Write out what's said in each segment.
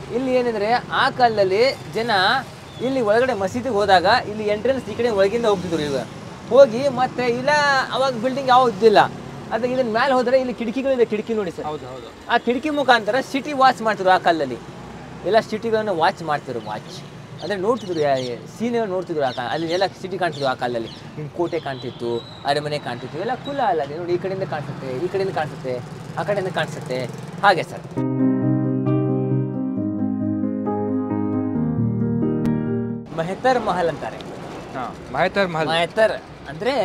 ಇಲ್ಲಿ ಏನಂದ್ರೆ ಆ ಕಾಲದಲ್ಲಿ ಜನ ಇಲ್ಲಿ ಒಳಗಡೆ ಮಸೀದಿಗೆ ಹೋದಾಗ ಇಲ್ಲಿ ಎಂಟ್ರೆನ್ಸ್ ಈ ಕಡೆ ಒಳಗಿಂದ ಹೋಗ್ತಿದ್ರು ಈಗ ಹೋಗಿ ಮತ್ತೆ ಇಲ್ಲ ಅವಾಗ ಬಿಲ್ಡಿಂಗ್ ಯಾವ ಇದ್ದಿಲ್ಲ ಅದಕ್ಕೆ ಇದನ್ನ ಮೇಲೆ ಹೋದ್ರೆ ಇಲ್ಲಿ ಕಿಟಕಿಗಳಿದೆ ಕಿಟಕಿ ನೋಡಿ ಸರ್ ಹೌದು ಹೌದು ಆ ಕಿಟಕಿ ಮುಖಾಂತರ ಸಿಟಿ ವಾಚ್ ಮಾಡ್ತಿದ್ರು ಆ ಕಾಲದಲ್ಲಿ ಎಲ್ಲ ಸಿಟಿಗಳನ್ನು ವಾಚ್ ಮಾಡ್ತಿದ್ರು ವಾಚ್ ಅಂದರೆ ನೋಡ್ತಿದ್ರು ಸೀನ್ ನೋಡ್ತಿದ್ರು ಆ ಕಾಲ ಅಲ್ಲಿ ಎಲ್ಲ ಸಿಟಿ ಕಾಣ್ತಿದ್ರು ಆ ಕಾಲದಲ್ಲಿ ನಿಮ್ಮ ಕೋಟೆ ಕಾಣ್ತಿತ್ತು ಅರಮನೆ ಕಾಣ್ತಿತ್ತು ಎಲ್ಲ ಕುಲ ಅಲ್ಲ ಅದು ನೋಡಿ ಈ ಕಡೆಯಿಂದ ಕಾಣಿಸುತ್ತೆ ಈ ಕಡೆಯಿಂದ ಕಾಣಿಸುತ್ತೆ ಆ ಕಡೆಯಿಂದ ಕಾಣಿಸುತ್ತೆ ಹಾಗೆ ಸರ್ ಮೆಹತರ್ ಮಹಲ್ ಅಂತಾರೆ ಹಾಂ ಮಹೇತರ್ ಮಹಲ್ ಮೆಹತರ್ ಅಂದರೆ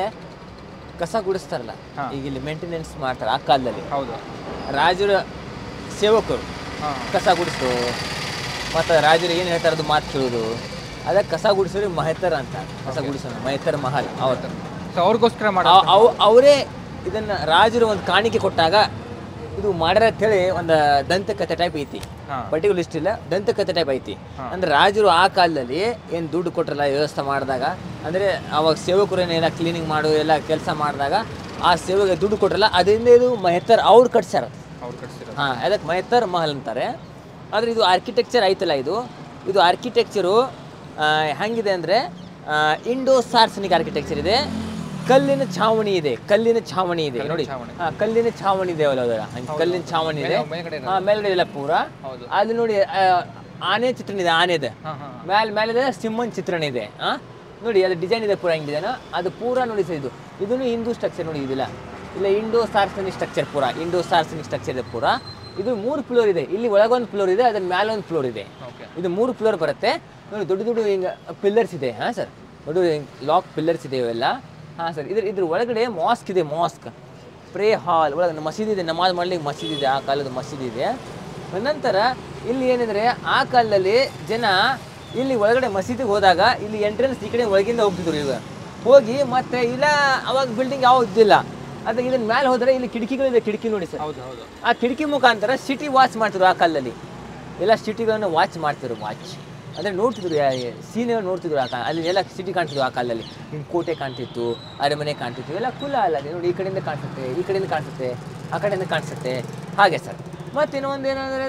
ಕಸ ಗುಡಿಸ್ತಾರಲ್ಲ ಹಾ. ಈಗ ಇಲ್ಲಿ ಮೇಂಟೆನೆನ್ಸ್ ಮಾಡ್ತಾರೆ ಆ ಕಾಲದಲ್ಲಿ ಹೌದು ರಾಜರ ಸೇವಕರು ಹಾಂ ಕಸ ಗುಡಿಸು ಮತ್ತು ರಾಜರು ಏನು ಹೇಳ್ತಾರೆ ಅದು ಮಾತು ಕೇಳೋದು ಅದಕ್ಕೆ ಕಸ ಗುಡಿಸೋರು ಮಹೇತರ ಅಂತ ಕಸ ಗುಡಿಸೋಣ ಮಹೇತರ ಮಹಲ್ ಅವ್ರ ಸೊ ಅವ್ರಿಗೋಸ್ಕರ ಮಾಡೋ ಅವರೇ ಇದನ್ನ ರಾಜರು ಒಂದು ಕಾಣಿಕೆ ಕೊಟ್ಟಾಗ ಇದು ಮಾಡ್ಯಾರ ಅಂತೇಳಿ ಒಂದು ದಂತಕಥೆ ಟೈಪ್ ಐತಿ ಹಾಂ ಪರ್ಟಿಕ್ಯುಲರ್ ಲಿಸ್ಟ್ ಇಲ್ಲ ದಂತಕಥೆ ಟೈಪ್ ಐತಿ ಹಾ. ಅಂದ್ರೆ ರಾಜರು ಆ ಕಾಲದಲ್ಲಿ ಏನು ದುಡ್ಡು ಕೊಟ್ಟರಲ್ಲ ವ್ಯವಸ್ಥೆ ಮಾಡಿದಾಗ ಅಂದರೆ ಅವಾಗ ಸೇವಕರು ಏನೆಲ್ಲ ಕ್ಲೀನಿಂಗ್ ಮಾಡು ಎಲ್ಲ ಕೆಲಸ ಮಾಡಿದಾಗ ಆ ಸೇವೆಗೆ ದುಡ್ಡು ಕೊಟ್ಟರಲ್ಲ ಅದರಿಂದ ಇದು ಮಹೇತರ್ ಅವ್ರು ಕಟ್ಸ್ಯಾರ ಅವ್ರು ಕಟ್ಸಿರೋದು ಹಾಂ ಅದಕ್ಕೆ ಮಹೇತರ್ ಮಹಲ್ ಅಂತಾರೆ ಆದರೆ ಇದು ಆರ್ಕಿಟೆಕ್ಚರ್ ಐತಲ್ಲ ಇದು ಇದು ಆರ್ಕಿಟೆಕ್ಚರು ಹೆಂಗಿದೆ ಅಂದರೆ ಇಂಡೋ ಸಾರ್ಸನಿಕ್ ಆರ್ಕಿಟೆಕ್ಚರ್ ಇದೆ ಕಲ್ಲಿನ ಛಾವಣಿ ಇದೆ ಕಲ್ಲಿನ ಛಾವಣಿ ಇದೆ ನೋಡಿ ಛಾವಣಿ. ಹಾಂ ಕಲ್ಲಿನ ಛಾವಣಿ ಇದೆ ಅವಲ್ಲ ಅದರ ಹಂಗೆ ಕಲ್ಲಿನ ಛಾವಣಿ ಇದೆ ಮೇಲೆ- ಮೇಲ್ಗಡೆ ಇರೋದು. ಹಾಂ ಮೇಲ್ಗಡೆ ಇಲ್ಲ ಪೂರ ಹೌದು ಅಲ್ಲಿ ನೋಡಿ ಆ, ಆನೆ ಚಿತ್ರಣ ಇದೆ ಆನೆದು ಹಾಂ ಹಾಂ ಮೇಲ್ ಮೇಲಿದೆ ಸಿಂಹನ್ ಚಿತ್ರಣ ಇದೆ ಆ ನೋಡಿ ಅದು ಡಿಸೈನ್ ಇದೆ ಪೂರ ಹೆಂಗ್ ಡಿಸೈನ್ ಅದು ಪೂರ ನೋಡಿ ಸರ್ ಇದು ಇದನ್ನು ಹಿಂದೂ ಸ್ಟ್ರಕ್ಚರ್ ನೋಡಿ ಇದಿಲ್ಲ ಇಲ್ಲ ಇಂಡೋ ಸಾರ್ಸನಿಕ್ ಸ್ಟ್ರಕ್ಚರ್ ಪೂರ ಇಂಡೋ ಸಾರ್ಸನಿಕ್ ಸ್ಟ್ರಕ್ಚರ್ ಇದೆ ಪೂರ ಇದು ಮೂರು ಫ್ಲೋರ್ ಇದೆ ಇಲ್ಲಿ ಒಳಗೊಂದು ಫ್ಲೋರ್ ಇದೆ ಅದ್ರ ಮೇಲೆ ಒಂದು ಫ್ಲೋರ್ ಇದೆ ಓಕೆ ಇದು ಮೂರು ಫ್ಲೋರ್ ಬರುತ್ತೆ ನೋಡಿ ದೊಡ್ಡ ದೊಡ್ಡ ಹಿಂಗೆ ಪಿಲ್ಲರ್ಸ್ ಇದೆ ಹಾಂ ಸರ್ ದೊಡ್ಡ ಲಾಕ್ ಪಿಲ್ಲರ್ಸ್ ಇದೆ ಇವೆಲ್ಲ ಹಾಂ ಸರ್ ಇದ್ರ ಇದ್ರ ಒಳಗಡೆ ಮಾಸ್ಕ್ ಇದೆ ಮಾಸ್ಕ್ ಪ್ರೇ ಹಾಲ್ ಒಳಗೆ ಮಸೀದಿ ಇದೆ ನಮಾಜ್ ಮಾಡ್ಲಿಕ್ಕೆ ಮಸೀದಿ ಇದೆ ಆ ಕಾಲದ ಮಸೀದಿ ಇದೆ ನಂತರ ಇಲ್ಲಿ ಏನಂದರೆ ಆ ಕಾಲದಲ್ಲಿ ಜನ ಇಲ್ಲಿ ಒಳಗಡೆ ಮಸೀದಿಗೆ ಹೋದಾಗ ಇಲ್ಲಿ ಎಂಟ್ರೆನ್ಸ್ ಈ ಕಡೆ ಒಳಗಿಂದ ಹೋಗ್ತಿದ್ರು ಈಗ ಹೋಗಿ ಮತ್ತೆ ಇಲ್ಲ ಅವಾಗ ಬಿಲ್ಡಿಂಗ್ ಯಾವ ಇದ್ದಿಲ್ಲ ಅದಕ್ಕೆ ಇದನ್ನ ಮೇಲೆ ಹೋದರೆ ಇಲ್ಲಿ ಕಿಟಕಿಗಳಿದೆ ಕಿಟಕಿ ನೋಡಿ ಸರ್ ಹೌದು ಹೌದು ಆ ಕಿಟಕಿ ಮುಖಾಂತರ ಸಿಟಿ ವಾಚ್ ಮಾಡ್ತಿದ್ರು ಆ ಕಾಲದಲ್ಲಿ ಎಲ್ಲ ಸಿಟಿಗಳನ್ನು ವಾಚ್ ಮಾಡ್ತಿದ್ರು ವಾಚ್ ಅಂದರೆ ನೋಡ್ತಿದ್ರು ಸೀನ್ ನೋಡ್ತಿದ್ರು ಆ ಕಾಲ ಅಲ್ಲಿ ಎಲ್ಲ ಸಿಟಿ ಕಾಣ್ತಿದ್ರು ಆ ಕಾಲದಲ್ಲಿ ನಿಮ್ಮ ಕೋಟೆ ಕಾಣ್ತಿತ್ತು ಅರಮನೆ ಕಾಣ್ತಿತ್ತು ಎಲ್ಲ ಕುಲ ಅಲ್ಲ ಅದು ನೋಡಿ ಈ ಕಡೆಯಿಂದ ಕಾಣಿಸುತ್ತೆ ಈ ಕಡೆಯಿಂದ ಕಾಣಿಸುತ್ತೆ ಆ ಕಡೆಯಿಂದ ಕಾಣಿಸುತ್ತೆ ಹಾಗೆ ಸರ್ ಮತ್ತು ಇನ್ನೊಂದು ಏನಂದರೆ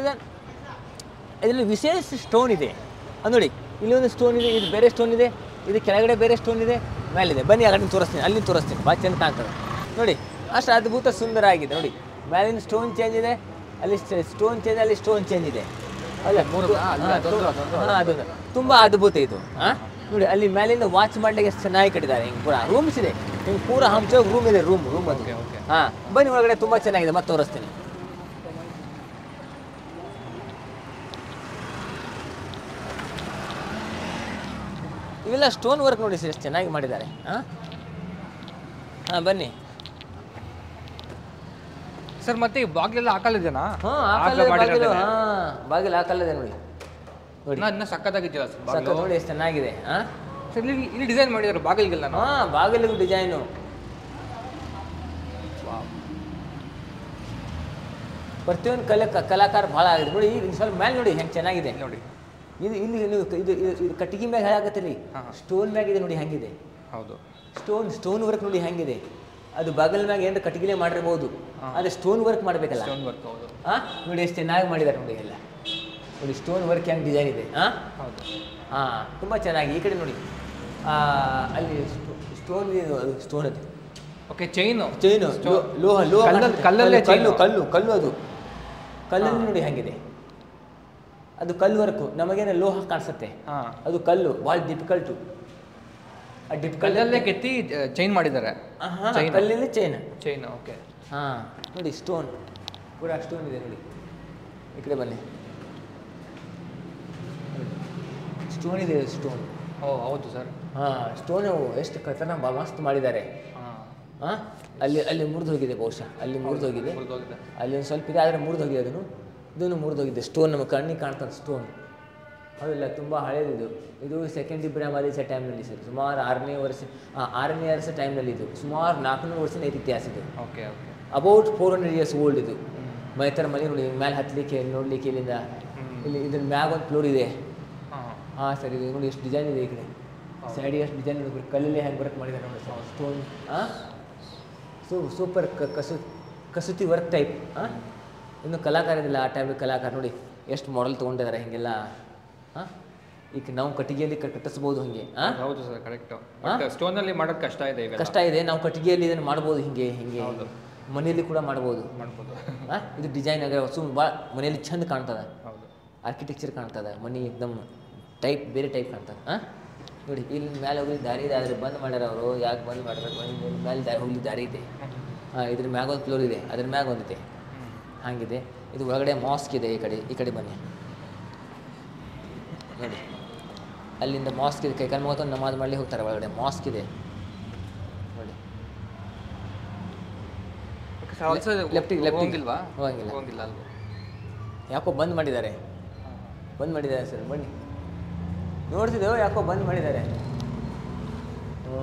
ಇದರಲ್ಲಿ ವಿಶೇಷ ಸ್ಟೋನ್ ಇದೆ ಅದು ನೋಡಿ ಇಲ್ಲಿ ಒಂದು ಸ್ಟೋನ್ ಇದೆ ಇದು ಬೇರೆ ಸ್ಟೋನ್ ಇದೆ ಇದು ಕೆಳಗಡೆ ಬೇರೆ ಸ್ಟೋನ್ ಇದೆ ಮೇಲಿದೆ ಬನ್ನಿ ಆ ಕಡೆ ತೋರಿಸ್ತೀನಿ ಅಲ್ಲಿ ತೋರಿಸ್ತೀನಿ ಭಾಳ ಚೆಂದ ಕಾಣ್ತದೆ ನೋಡಿ ಅಷ್ಟು ಅದ್ಭುತ ಸುಂದರ ಆಗಿದೆ ನೋಡಿ ಮೇಲಿನ ಸ್ಟೋನ್ ಚೇಂಜ್ ಇದೆ ಅಲ್ಲಿ ಸ್ಟೋನ್ ಚೇಂಜ್ ಅಲ್ಲಿ ಸ್ಟೋನ್ ಚೇಂಜ್ ಇದೆ ಅಲ್ಲ ಮೂರು ಅದೊಂದು ತುಂಬ ಅದ್ಭುತ ಇದು ಹಾಂ ನೋಡಿ ಅಲ್ಲಿ ಮೇಲಿಂದ ವಾಚ್ ಮಾಡ್ಲಿಕ್ಕೆ ಎಷ್ಟು ಚೆನ್ನಾಗಿ ಕಟ್ಟಿದ್ದಾರೆ ಹಿಂಗೆ ಪೂರ ರೂಮ್ಸ್ ಇದೆ ಹಿಂಗೆ ಪೂರ ಹಂಚೋಗಿ ರೂಮ್ ಇದೆ ರೂಮ್ ರೂಮ್ ಅದು ಓಕೆ ಓಕೆ ಹಾಂ ಬನ್ನಿ ಒಳಗಡೆ ತುಂಬ ಚೆನ್ನಾಗಿದೆ ಮತ್ತೆ ತೋರಿಸ್ತೀನಿ ಇವೆಲ್ಲ ಸ್ಟೋನ್ ವರ್ಕ್ ನೋಡಿ ಸರ್ ಎಷ್ಟು ಚೆನ್ನಾಗಿ ಮಾಡಿದ್ದಾರೆ ಹಾಂ ಹಾಂ ಬನ್ನಿ ಸರ್ ಮತ್ತೆ ಈ ಬಾಗಿಲೆಲ್ಲ ಹಾಕಲ್ಲಿದೆನಾ ಹಾಂ ಆಗ್ಲೇ ಬಾಗಿಲು ಮಾಡಿರೋದೇ. ಹಾಂ ಬಾಗಿಲು ಹಾಕಲ್ಲದೆ ನೋಡಿ ನೋಡಿ ಇನ್ನ ಇನ್ನ ಸಕ್ಕತ್ತಾಗಿದ್ಯಲ್ಲ ಸರ್ ಸಾಕು ಬಾಗಿಲು ನೋಡಿ ಎಷ್ಟು ಚೆನ್ನಾಗಿದೆ ಹಾಂ ಸರ್ ಇಲ್ಲಿ ಇಲ್ಲಿ ಡಿಸೈನ್ ಮಾಡಿದ್ದಾರೆ ಬಾಗಿಲಿಗೆಲ್ಲ ಹಾಂ ಬಾಗಿಲಿಗೂ ಡಿಸೈನು ಪ್ರತಿಯೊಂದು ಕಲೆ ಕ- ಕಲಾಕಾರ ಭಾಳ ಆಗಿದೆ ನೋಡಿ ಈಗ ಸ್ವಲ್ಪ ಮೇಲೆ ನೋಡಿ ಹೆಂಗೆ ಚೆನ್ನಾಗಿದೆ ನೋಡಿ ಇದು ಇಲ್ಲಿ ನೀವು ಇದು ಇದು ಇದು ಕಟ್ಟಿಗೆ ಮ್ಯಾಗ ಹೇಳಾಕತ್ತೀರಿ ಹಾಂ. ಸ್ಟೋನ್ ಮ್ಯಾಗಿದೆ ನೋಡಿ ಹೆಂಗಿದೆ ಹೌದು ಸ್ಟೋನ್ ಸ್ಟೋನ್ ವರ್ಕ್ ನೋಡಿ ಹೆಂಗಿದೆ ಅದು ಬಾಗಿಲ ಮ್ಯಾಗ ಏನಾರ ಕಟ್ಟಿಗೆಲೆ ಮಾಡಿರ್ಬೋದು ಆದರೆ ಸ್ಟೋನ್ ವರ್ಕ್ ಮಾಡಬೇಕಲ್ಲ ಸ್ಟೋನ್ ವರ್ಕ್ ಹೌದು ಹಾಂ ನೋಡಿ ಎಷ್ಟು ಚೆನ್ನಾಗಿ ಮಾಡಿದ್ದಾರೆ ನೋಡಿ ಎಲ್ಲ ನೋಡಿ ಸ್ಟೋನ್ ವರ್ಕ್ ಹೆಂಗೆ ಡಿಸೈನ್ ಇದೆ ಹಾಂ ಹೌದು ಹಾಂ ತುಂಬ ಚೆನ್ನಾಗಿ ಈ ಕಡೆ ನೋಡಿ ಆ, ಅಲ್ಲಿ ಸ್ಟೋನ್ ಇದು ಅದು ಸ್ಟೋನ್ ಅದು ಓಕೆ ಚೈನು ಚೈನು ಲೋಹ ಲೋಹ ಕಲ್ಲಲ್ಲಿ- ಕಾಣಿಸುತ್ತೆ. ಕಲ್ಲಲ್ಲೇ ಕಲ್ಲು chain. ಕಲ್ಲು ಕಲ್ಲು ಅದು ಕಲ್ಲಲ್ಲಿ ನೋಡಿ ಹೆಂಗಿದೆ ಅದು ಕಲ್ಲು ವರ್ಕು ನಮಗೇನೆ ಲೋಹ ಕಾಣಿಸುತ್ತೆ ಹಾಂ ಅದು ಕಲ್ಲು ಭಾಳ ಡಿಫಿಕಲ್ಟು ಆ ಡಿಫಿಕಲ್ಟ್ ಕಲ್ಲಲ್ಲೇ ಕೆತ್ತಿ ಚೈನ್ ಮಾಡಿದ್ದಾರೆ Chain. ಕಲ್ಲಲ್ಲಿ ಚೈನ್ ಚೈನ್ ಓಕೆ ಹಾಂ ನೋಡಿ ಸ್ಟೋನ್ ಪೂರಾ ಸ್ಟೋನ್ ಇದೆ ನೋಡಿ ಈ ಕಡೆ ಬನ್ನಿ ಸ್ಟೋನ್ ಇದೆ ಸ್ಟೋನ್ ಓ ಹೌದು ಸರ್ ಹಾಂ ಸ್ಟೋನು ಎಷ್ಟು ಕತನ ಬಾ ಮಸ್ತ್ ಮಾಡಿದ್ದಾರೆ ಹಾಂ ಹಾಂ ಅಲ್ಲಿ ಅಲ್ಲಿ ಮುರಿದು ಹೋಗಿದೆ ಬಹುಶಃ ಅಲ್ಲಿ ಮುರಿದು ಹೋಗಿದೆ ಮುರಿದೋಗಿದೆ ಅಲ್ಲಿ ಒಂದು ಸ್ವಲ್ಪ ಇದೆ ಆದರೆ ಮುರಿದು ಹೋಗಿದೆ ಅದನ್ನು ಇದನ್ನು ಮುರಿದು ಹೋಗಿದೆ ಸ್ಟೋನ್ ನಮ್ಮ ಕಣ್ಣಿಗೆ ಕಾಣ್ತದೆ ಸ್ಟೋನ್ ಹೌದಿಲ್ಲ ತುಂಬ ಹಳೇದಿದು ಇದು ಸೆಕೆಂಡ್ ಇಬ್ರಾಹಿಂ ಅಲಿ ಸಹ ಟೈಮ್ನಲ್ಲಿ ಸರ್ ಸುಮಾರು ಆರನೇ ವರ್ಷ ಆ, ಆರನೇ ವರ್ಷ ಟೈಮ್ನಲ್ಲಿ ಇದು ಸುಮಾರು ನಾಲ್ಕುನೂರು ವರ್ಷದ ಐತಿ ಇತಿಹಾಸ ಇದು okay okay about four hundred years old ಇದು ಮೈತರ ಮನೆ ನೋಡಿ ಮೇಲೆ ಹತ್ತಲಿಕ್ಕೆ ನೋಡಲಿಕ್ಕೆ ಇಲ್ಲಿಂದ ಇಲ್ಲಿ ಇದ್ರ ಮ್ಯಾಗ ಒಂದು ಫ್ಲೋರ್ ಇದೆ ಹಾಂ ಹಾಂ ಸರ್ ಇದು ನೋಡಿ ಎಷ್ಟು ಡಿಸೈನ್ ಇದೆ ಈ ಕಡೆ ಸೈಡಿಗೆ ಎಷ್ಟು ಡಿಸೈನ್ ಇದೆ ಕಲ್ಲಲ್ಲಿ ಹೆಂಗೆ ವರ್ಕ್ ಮಾಡಿದ್ದಾರೆ ನೋಡಿ ಸರ್ ಸ್ಟೋನ್ ಹಾಂ ಸೂ ಸೂಪರ್ ಕಸು ಕಸೂತಿ ವರ್ಕ್ ಟೈಪ್ ಹಾಂ ಇನ್ನು ಕಲಾಕಾರ ಇದಿಲ್ಲ ಆ ಟೈಪ್ ಕಲಾಕಾರ ನೋಡಿ ಎಷ್ಟು ಮಾಡೆಲ್ ತೊಗೊಂಡಿದ್ದಾರೆ ಹೀಗೆಲ್ಲ ಹಾಂ ಈಗ ನಾವು ಕಟ್ಟಿಗೆಯಲ್ಲಿ ಕ- ಕಟ್ಟಿಸ್ಬೋದು ಹಿಂಗೆ ಹಾಂ ಹೌದು ಸರ್ ಕರೆಕ್ಟ್ ಬಟ್ ಸ್ಟೋನಲ್ಲಿ ಮಾಡೋದು ಕಷ್ಟ ಇದೆ ಇವೆಲ್ಲ ಕಷ್ಟ ಇದೆ ನಾವು ಕಟ್ಟಿಗೆಯಲ್ಲಿ ಇದನ್ನು ಮಾಡ್ಬೋದು ಹಿಂಗೆ ಹಿಂಗೆ ಮನೆಯಲ್ಲಿ ಕೂಡ ಮಾಡ್ಬೋದು ಮಾಡ್ಬೋದು ಹಾಂ ಇದು ಡಿಸೈನ್ ಆಗ ಸುಮ್ಮನೆ ಭಾಳ ಮನೆಯಲ್ಲಿ ಚಂದ ಕಾಣ್ತದೆ ಹೌದು ಆರ್ಕಿಟೆಕ್ಚರ್ ಕಾಣ್ತದೆ ಮನೆ ಎಕ್ದಮ್ ಟೈಪ್ ಬೇರೆ ಟೈಪ್ ಕಾಣ್ತದೆ ಹಾಂ ನೋಡಿ ಇಲ್ಲಿ ಮೇಲೆ ಹೋಗಿ ದಾರಿ ಇದೆ ಆದರೆ ಬಂದ್ ಮಾಡ್ಯಾರ ಅವರು ಯಾಕೆ ಬಂದ್ ಮಾಡ್ಯಾರ ಬಂದ್ ಮೇಲೆ ದಾರಿ ಹೋಗ್ಲಿ ದಾರಿ ಇದೆ ಹಾಂ ಇದ್ರ ಮ್ಯಾಗ ಒಂದು ಫ್ಲೋರ್ ಇದೆ ಅದ್ರ ಮ್ಯಾಗ ಒಂದಿದೆ ಹಾಗಿದೆ ಇದು ಒಳಗಡೆ ಮಾಸ್ಕ್ ಇದೆ ಈ ಕಡೆ ಈ ಕಡೆ ಬನ್ನಿ ನೋಡಿ ಅಲ್ಲಿಂದ ಮಾಸ್ಕ್ ಇದೆ ಕೈಕಾಲು ಮೂವತ್ತೊಂದು ನಮಾಜ್ ಮಾಡಲಿ ಹೋಗ್ತಾರೆ ಒಳಗಡೆ ಮಾಸ್ಕ್ ಇದೆ ನೋಡಿ ಆಲ್ಸೋ ಲೆಫ್ಟಿಗೆ ಲೆಫ್ಟಿಗೆ ಹೋಗಿಲ್ವಾ ಹೋಗಂಗಿಲ್ಲ ಹೋಗಿಲ್ಲ ಅಲ್ವಾ ಯಾಕೋ ಬಂದ್ ಮಾಡಿದ್ದಾರೆ ಬಂದ್ ಮಾಡಿದ್ದಾರೆ ಸರ್ ಬನ್ನಿ ನೋಡ್ತಿದ್ದೇವೆ ಯಾಕೋ ಬಂದ್ ಮಾಡಿದ್ದಾರೆ ಹ್ಞೂ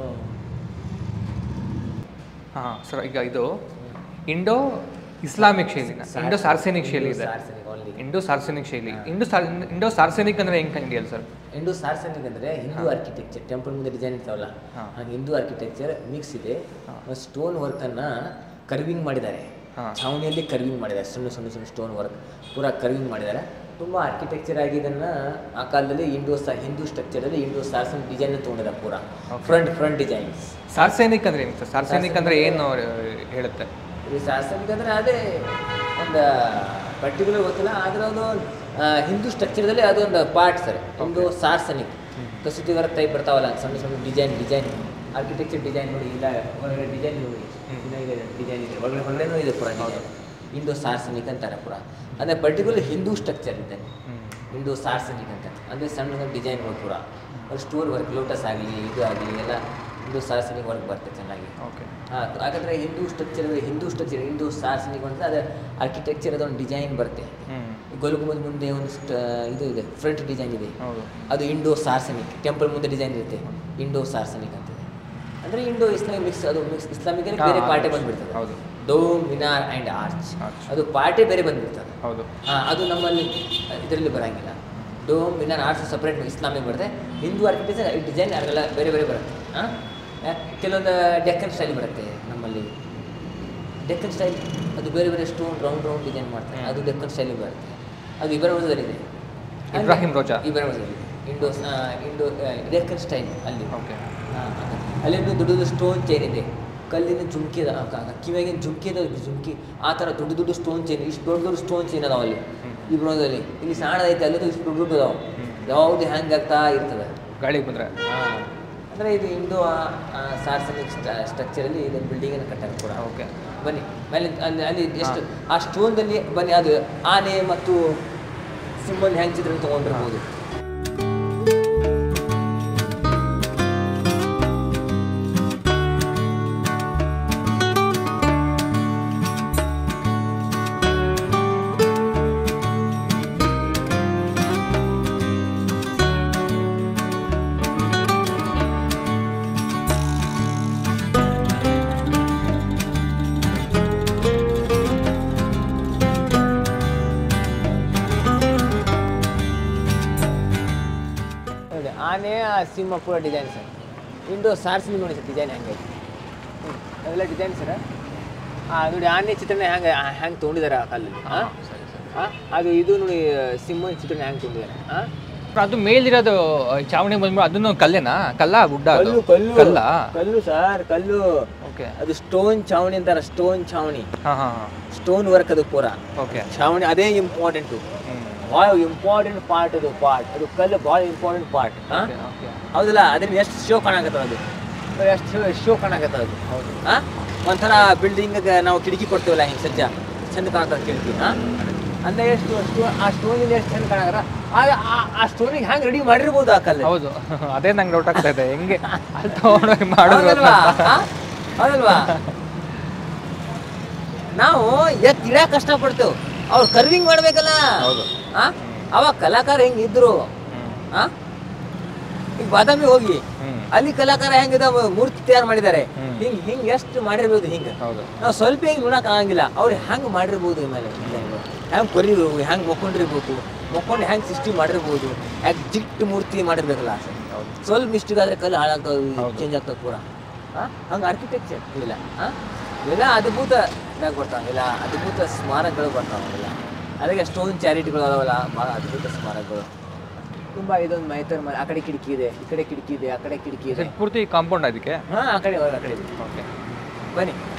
ಹಾಂ ಸರ್ ಈಗ ಇದು ಇಂಡೋ ಇಸ್ಲಾಮಿಕ್ ಶೈಲಿನ ಇಂಡೋ ಸಾರ್ಸೆನಿಕ್ ಶೈಲಿ ಇದೆ ಓನ್ಲಿ ಇಂಡೋ ಸಾರ್ಸೆನಿಕ್ ಶೈಲಿ ಇಂಡೋ ಸಾರ್ ಇಂಡೋ ಸಾರ್ಸೆನಿಕ್ ಅಂದ್ರೆ ಹೆಂಗೆ ಕಂಡಿಯಲ್ಲ ಸರ್ ಇಂಡೋ ಸಾರ್ಸನಿಕ್ ಅಂದರೆ ಹಿಂದೂ ಆರ್ಕಿಟೆಕ್ಚರ್ ಟೆಂಪಲ್ ಮುಂದೆ ಡಿಸೈನ್ ಇರ್ತಾವಲ್ಲ ಹಾ. ಹಾಗೆ ಹಿಂದೂ ಆರ್ಕಿಟೆಕ್ಚರ್ ಮಿಕ್ಸ್ ಇದೆ ಸ್ಟೋನ್ ವರ್ಕನ್ನು ಕರ್ವಿಂಗ್ ಮಾಡಿದ್ದಾರೆ ಹಾ. ಛಾವಣಿಯಲ್ಲಿ ಕರ್ವಿಂಗ್ ಮಾಡಿದ್ದಾರೆ ಸಣ್ಣ ಸಣ್ಣ ಸಣ್ಣ ಸ್ಟೋನ್ ವರ್ಕ್ ಪೂರಾ ಕರ್ವಿಂಗ್ ಮಾಡಿದ್ದಾರೆ ತುಂಬ ಆರ್ಕಿಟೆಕ್ಚರ್ ಆಗಿ ಇದನ್ನು ಆ ಕಾಲದಲ್ಲಿ ಇಂಡೋ ಸಾ ಹಿಂದೂ ಸ್ಟ್ರಕ್ಚರಲ್ಲಿ ಇಂಡೋ ಸಾರ್ಸನ್ ಡಿಸೈನ್ ತೊಗೊಂಡಿದ್ದಾರೆ ಪೂರಾ ಫ್ರಂಟ್ ಫ್ರಂಟ್ ಡಿಸೈನ್ಸ್ ಸಾರ್ಸೆನಿಕ್ ಅಂದ್ರೆ ಏನು ಸರ್ ಸಾರ್ಸೆನಿಕ್ ಅಂದ್ರೆ ಏನು ಆ, ಹೇಳುತ್ತೆ ಇದು ಸಾರ್ಸನಿಕ್ ಅಂದರೆ ಅದೇ ಒಂದು ಪರ್ಟಿಕ್ಯುಲರ್ ಗೊತ್ತಿಲ್ಲ ಆದರೆ ಅದು ಆ, ಹಿಂದೂ ಸ್ಟ್ರಕ್ಚರ್ದಲ್ಲಿ ಅದೊಂದು ಪಾರ್ಟ್ ಸರ್ ಒಂದು ಸಾರ್ಸನಿಕ್ ಕಸೂತಿ ವರ್ಕ್ ಟೈಪ್ ಬರ್ತಾವಲ್ಲ ಸಣ್ಣ ಸಣ್ಣ ಡಿಸೈನ್ ಡಿಸೈನ್ ಆರ್ಕಿಟೆಕ್ಚರ್ ಡಿಸೈನ್ ನೋಡಿ ಇಲ್ಲ ಒಳಗಡೆ ಡಿಸೈನ್ ನೋಡಿ ಇನ್ನ ಇದೆ ಡಿಸೈನ್ ಇದೆ ಒಳಗಡೆ ಹೊರಗಡೆನೂ ಇದೆ ಪೂರ ಇಂಡೋ ಸಾರ್ಸನಿಕ್ ಅಂತಾರೆ ಪೂರ ಅಂದರೆ ಪರ್ಟಿಕ್ಯುಲರ್ ಹಿಂದೂ ಸ್ಟ್ರಕ್ಚರ್ ಇದೆ ಇಂಡೋ ಸಾರ್ಸನಿಕ್ ಅಂತ ಅಂದರೆ ಸಣ್ಣ ಡಿಸೈನ್ಗಳು ಪೂರ ಅದು ಸ್ಟೋರ್ ವರ್ಕ್ ಲೋಟಸ್ ಆಗಲಿ ಇದು ಆಗಲಿ ಎಲ್ಲ ಇಂಡೋ ಸಾರ್ಸನಿಕ್ ವರ್ಕ್ ಬರ್ತದೆ ಚೆನ್ನಾಗಿ ಓಕೆ ಹಾಂ ಯಾಕಂದರೆ Hindu structure Hindu structure Hindu Saracenic ಅಂತ ಅದು ಆರ್ಕಿಟೆಕ್ಚರ್ ಅದೊಂದು ಡಿಸೈನ್ ಬರುತ್ತೆ ಹ್ಞೂ ಗೋಲಗುಂಬದ ಮುಂದೆ ಒಂದು ಸ್ಟ್ ಇದು ಇದೆ ಫ್ರಂಟ್ ಡಿಸೈನ್ ಇದೆ ಹೌದು ಅದು ಇಂಡೋ ಸಾರ್ಸನಿಕ್ ಟೆಂಪಲ್ ಮುಂದೆ ಡಿಸೈನ್ ಇರುತ್ತೆ ಇಂಡೋ ಸಾರ್ಸನಿಕ್ ಅಂತ ಅಂದರೆ ಇಂಡೋ ಇಸ್ಲಾಮಿಕ್ ಮಿಕ್ಸ್ ಅದು ಮಿಕ್ಸ್ ಇಸ್ಲಾಮಿಕಲ್ಲಿ ಬೇರೆ ಹಾ, ಪಾರ್ಟೇ ಹೌದು. ಬಂದ್ಬಿಡ್ತದೆ ಹೌದು. ಡೋ ಮಿನಾರ್ ಆ್ಯಂಡ್ ಆರ್ಚ್ Arch. ಅದು ಪಾರ್ಟೇ ಬೇರೆ ಬಂದ್ಬಿಡ್ತದೆ ಹೌದು ಹಾಂ ಅದು ನಮ್ಮಲ್ಲಿ ಇದರಲ್ಲಿ ಬರೋಂಗಿಲ್ಲ ಡೋಮ್ ಮಿನಾರ್ ಆರ್ಟ್ಸ್ ಸಪ್ರೇಟ್ ಇಸ್ಲಾಮಿಕ್ ಬರುತ್ತೆ ಹಿಂದೂ ಆರ್ಕಿಟೆಕ್ಚರ್ ಡಿಸೈನ್ ಅದೆಲ್ಲ ಬೇರೆ ಬೇರೆ ಬರುತ್ತೆ ಹಾಂ ಕೆಲವೊಂದು ಡೆಕ್ಕನ್ ಸ್ಟೈಲ್ ಬರುತ್ತೆ ನಮ್ಮಲ್ಲಿ ಡೆಕ್ಕನ್ ಸ್ಟೈಲ್ ಅದು ಬೇರೆ ಬೇರೆ ಸ್ಟೋನ್ ರೌಂಡ್ ರೌಂಡ್ ಡಿಸೈನ್ ಮಾಡ್ತಾರೆ ಅದು ಡೆಕ್ಕನ್ ಸ್ಟೈಲ್ ಬರುತ್ತೆ ಅದು ಇಬ್ರಾಹಿಮದಲ್ಲಿದೆ ಇಬ್ರಾಹಿಂ ರೋಜಾ ಇಬ್ರಾಹಿಮದಲ್ಲಿ ಇಂಡೋ ಇಂಡೋ ಡೆಕ್ಕನ್ ಸ್ಟೈಲ್ ಅಲ್ಲಿ ಓಕೆ ಹಾಂ, ಅಲ್ಲಿ ಒಂದು ದೊಡ್ಡ ಸ್ಟೋನ್ ಚೈನ್ ಇದೆ ಕಲ್ಲಿನ ಜುಮ್ಕಿ ಅದ ಕ- ಕ- ಕಿವಿಯಾಗಿನ ಜುಮ್ಕಿ ಅದ ಜುಮ್ಕಿ ಆ ಥರ ದೊಡ್ಡ ದೊಡ್ಡ ಸ್ಟೋನ್ ಚೈನ್ ಇಷ್ಟು ದೊಡ್ಡ ದೊಡ್ಡ ಸ್ಟೋನ್ ಚೈನ್ ಅದಾವ ಅಲ್ಲಿ ಈ ಬ್ರೋದಲ್ಲಿ ಇಲ್ಲಿ ಸಣ್ಣದೈತೆ ಅಲ್ಲಿ ಇಷ್ಟು ದೊಡ್ಡ ದೊಡ್ಡ ಅದಾವ ಯಾವುದು ಹ್ಯಾಂಗ್ ಆಗ್ತಾ ಇರ್ತದೆ ಗಾಳಿಗೆ ಬಂದರೆ ಹಾಂ ಅಂದರೆ ಇದು ಇಂಡೋ ಸಾರ್ಸನಿಕ್ ಸ್ಟ್ರಕ್ಚರಲ್ಲಿ ಇದು ಬಿಲ್ಡಿಂಗನ್ನು ಕಟ್ಟಾರ ಕೂಡ ಓಕೆ ಬನ್ನಿ ಮೇಲೆ ಅಲ್ಲಿ ಅಲ್ಲಿ ಎಷ್ಟು ಆ ಸ್ಟೋನ್ದಲ್ಲಿ ಬನ್ನಿ ಅದು ಆನೆ ಮತ್ತು ಸಿಂಬಲ್ ಹ್ಯಾಂಗ್ ಚಿತ್ರ ತೊಗೊಂಡಿರ್ಬೋದು ನೋಡಿ ಆನೆ ಆ ಸಿಂಹ ಪೂರ ಡಿಸೈನ್ ಸರ್ ಇಂಡೋ ಸಾರ್ಸಿನಿ ನೋಡಿ ಸರ್ ಡಿಸೈನ್ ಹೆಂಗೆ ಹ್ಞೂ ಅವೆಲ್ಲ ಡಿಸೈನ್ ಸರ್ ಹಾಂ ನೋಡಿ ಆನೆ ಚಿತ್ರಣ ಹೆಂಗೆ ಹೆಂಗೆ ತೊಗೊಂಡಿದ್ದಾರೆ ಆ ಕಾಲದಲ್ಲಿ ಹಾಂ ಸರಿ ಸರಿ ಹಾಂ ಅದು ಇದು ನೋಡಿ ಸಿಂಹ ಚಿತ್ರಣ ಹೆಂಗೆ ತೊಗೊಂಡಿದ್ದಾರೆ ಹಾಂ ಅದು ಮೇಲಿರೋದು ಚಾವಣಿ ಬಂದ್ಬಿಟ್ಟು ಅದನ್ನು ಕಲ್ಲೇನಾ ಕಲ್ಲ ಗುಡ್ಡ ಅದು ಕಲ್ಲು ಕಲ್ಲು ಕಲ್ಲ ಕಲ್ಲು ಸರ್ ಕಲ್ಲು ಓಕೆ ಅದು ಸ್ಟೋನ್ ಚಾವಣಿ ಅಂತಾರೆ ಸ್ಟೋನ್ ಚಾವಣಿ ಹಾಂ ಹಾಂ ಹಾಂ ಸ್ಟೋನ್ ವರ್ಕ್ ಅದು ಪೂರ ಓಕೆ ಚಾವಣಿ ಅದೇ ಇಂಪಾರ್ಟೆಂಟು ಹ್ಞೂ ಭಾಳ ಇಂಪಾರ್ಟೆಂಟ್ ಪಾರ್ಟ್ ಅದು ಪಾರ್ಟ್ ಅದು ಕಲ್ಲು ಭಾಳ ಇಂಪಾರ್ಟೆಂಟ್ ಪಾರ್ಟ್ ಹಾಂ ಓಕೆ ಓಕೆ ಹೌದಲ್ಲ ಅದನ್ನ ಎಷ್ಟು ಶೋ ಕಾಣಕತ್ತದ ಅದು ಎಷ್ಟು ಶೋ ಕಾಣಕತ್ತದ ಅದು ಹೌದು ಹಾಂ ಒಂಥರ ಬಿಲ್ಡಿಂಗ್ ನಾವು ಕಿಟಕಿ ಕೊಡ್ತೀವಲ್ಲ ಹಿಂಗೆ ಸಜ್ಜ ಚಂದ ಕಾಣ್ತದೆ ಕಿಟಕಿ ಹಾಂ ಅಂದ್ರೆ ಎಷ್ಟು ಅಷ್ಟು ಆ ಸ್ಟೋನಿಂದ ಎಷ್ಟು ಚಂದ ಕಾಣಕರ ಆ ಸ್ಟೋನಿಗೆ ಹ್ಯಾಂಗೆ ರೆಡಿ ಮಾಡಿರ್ಬೋದು ಆ ಕಲ್ಲು ಹೌದು ಅದೇ ನಂಗೆ ಡೌಟ್ ಆಗ್ತಾ ಇದೆ ಹೆಂಗೆ ಅಲ್ಲಿ ತೊಗೊಂಡೋಗಿ ಮಾಡೋದು ಹೌದಲ್ವಾ ಅಂತ. ಆ? ಹೌದಲ್ವಾ ನಾವು ಎತ್ ಇಡಕ್ ಕಷ್ಟಪಡ್ತೇವೆ ಅವ್ರು ಕರ್ವಿಂಗ್ ಮಾಡ್ಬೇಕಲ್ಲ ಹೌದು. ಆ? ಅವಾಗ ಕಲಾಕಾರ ಹೆಂಗಿದ್ರು ಹ್ಮ್. ಆ? ಈಗ ಬಾದಾಮಿ ಹೋಗಿ ಹ್ಮ್. ಅಲ್ಲಿ ಕಲಾಕಾರ ಹೆಂಗಿದ ಮೂರ್ತಿ ತಯಾರು ಮಾಡಿದ್ದಾರೆ ಹ್ಮ್. ಹಿಂಗ್ ಹಿಂಗ್ ಎಷ್ಟು ಮಾಡಿರ್ಬೋದು ಹಿಂಗ ಹೌದು ನಾವು ಸ್ವಲ್ಪ ಹಿಂಗ್ ನೋಡಕ್ ಆಗಂಗಿಲ್ಲ ಅವ್ರು ಹೆಂಗ್ ಮಾಡಿರ್ಬೋದು ಮೇಲೆ ಹೆಂಗ್ ಕೊರಿಬೇಕು ಹೆಂಗ್ ಮಕ್ಕೊಂಡಿರ್ಬೇಕು ಮಕ್ಕೊಂಡು ಹೆಂಗ್ ಸೃಷ್ಟಿ ಮಾಡಿರ್ಬೋದು ಯಾಕೆ ಜಿಟ್ಟು ಮೂರ್ತಿ ಮಾಡಿರ್ಬೇಕಲ್ಲ ಹೌದು ಸ್ವಲ್ಪ ಮಿಸ್ಟೇಕ್ ಆದ್ರೆ ಕಲ್ಲು ಹಾಳಾಗ್ತವೆ ಹೌದು. ಚೇಂಜ್ ಆಗ್ತವೆ ಪೂರ ಹಂಗೆ ಆರ್ಕಿಟೆಕ್ಚರ್ ಇಲ್ಲ ಆ? ಇವೆಲ್ಲ ಅದ್ಭುತ ಇದಾಗ ಬರ್ತಾವೆ ಇಲ್ಲ ಅದ್ಭುತ ಸ್ಮಾರಕಗಳು ಬರ್ತಾವೆ ಅವೆಲ್ಲ ಅದಕ್ಕೆ ಸ್ಟೋನ್ ಚಾರಿಟಿಗಳು ಅದಾವಲ್ಲ ಭಾಳ ಅದ್ಭುತ ಸ್ಮಾರಕಗಳು ತುಂಬ ಇದೊಂದು ಮೈತರ್ ಮನೆ ಆ ಕಡೆ ಕಿಟಕಿ ಇದೆ ಈ ಕಡೆ ಕಿಟಕಿ ಇದೆ ಆ ಕಡೆ ಕಿಟಕಿ ಇದೆ ಪೂರ್ತಿ ಕಾಂಪೌಂಡ್ ಅದಕ್ಕೆ ಹಾಂ ಆ ಕಡೆ ಹೋಗಿ ಆ ಕಡೆ ಇದೆ ಓಕೆ ಬನ್ನಿ